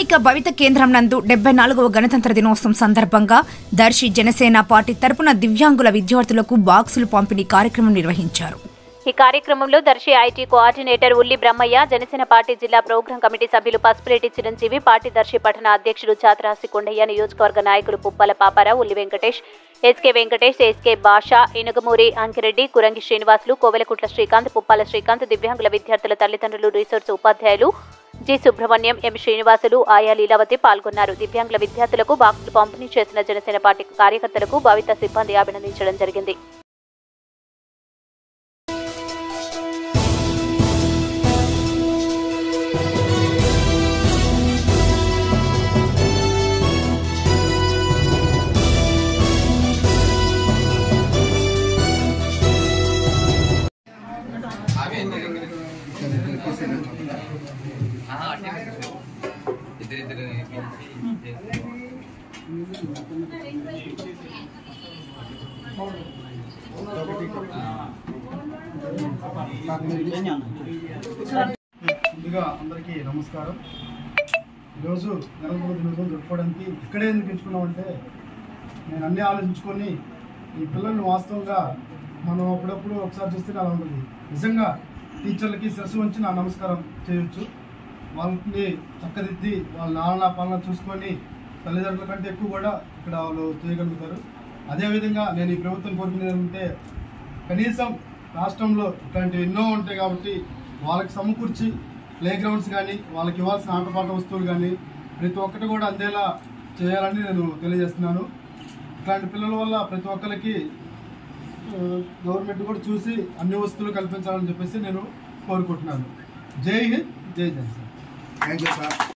స్థానిక భవిత కేంద్రం నందు డెబ్బై నాలుగవ గణతంత్ర దినోత్సవం సందర్భంగా దర్శి జనసేన పార్టీ తరపున దివ్యాంగుల విద్యార్థులకు బాక్సులు పంపిణీ కార్యక్రమం నిర్వహించారు ఈ కార్యక్రమంలో Darsi IT coordinator Ulli Brahmaiah Janasena party జిల్లా ప్రోగ్రాం కమిటీ సభ్యులు పసుపులేటి చిరంజీవి పార్టీ దర్శి పట్టణ అధ్యక్షుడు చాతరాసి కొండయ్య నియోజకవర్గ నాయకులు పుప్పల పాపారావు ఉల్లి వెంకటేష్ ఎస్కే వెంకటేష్ ఎస్కే భాష ఇనుగమూరి అంకిరెడ్డి కురంగి శ్రీనివాసులు కోవెలకుట్ల శ్రీకాంత్ పుప్పాల శ్రీకాంత్ దివ్యాంగుల విద్యార్థుల తల్లిదండ్రులు రీసోర్స్ ఉపాధ్యాయులు జి సుబ్రహ్మణ్యం ఎం శ్రీనివాసులు ఆయా లీలావతి పాల్గొన్నారు దివ్యాంగుల విద్యార్థులకు బాక్సులు పంపిణీ చేసిన జనసేన పార్టీ కార్యకర్తలకు భావిత సిబ్బంది అభినందించడం జరిగింది ఇద్దరిద్దరు ముందుగా అందరికీ నమస్కారం ఈరోజు నరేంద్ర దినోత్సవం జరుపుకోవడానికి ఇక్కడే ఎందుకు ఎంచుకున్నామంటే నేను అన్నీ ఆలోచించుకొని ఈ పిల్లల్ని వాస్తవంగా మనం అప్పుడప్పుడు ఒకసారి చూస్తే అలా ఉంటుంది నిజంగా టీచర్లకి శిరస్సు వంచి నా నమస్కారం చేయొచ్చు వాళ్ళని చక్కదిద్ది వాళ్ళ నాన్న పాలన చూసుకొని తల్లిదండ్రుల కంటే ఎక్కువ కూడా ఇక్కడ వాళ్ళు చేయగలుగుతారు అదేవిధంగా నేను ఈ ప్రభుత్వం కోరుకునేది ఏంటంటే కనీసం రాష్ట్రంలో ఇట్లాంటివి ఎన్నో ఉంటాయి కాబట్టి వాళ్ళకి సమకూర్చి ప్లే గ్రౌండ్స్ కానీ వాళ్ళకి ఇవ్వాల్సిన ఆటపాట వస్తువులు కానీ ప్రతి ఒక్కటి కూడా అందేలా చేయాలని నేను తెలియజేస్తున్నాను ఇట్లాంటి పిల్లల వల్ల ప్రతి ఒక్కరికి ఆ, గవర్నమెంట్ కూడా చూసి అన్ని వస్తువులు కల్పించాలని చెప్పేసి నేను కోరుకుంటున్నాను జై హింద్ జై జనసేన థ్యాంక్ యూ సార్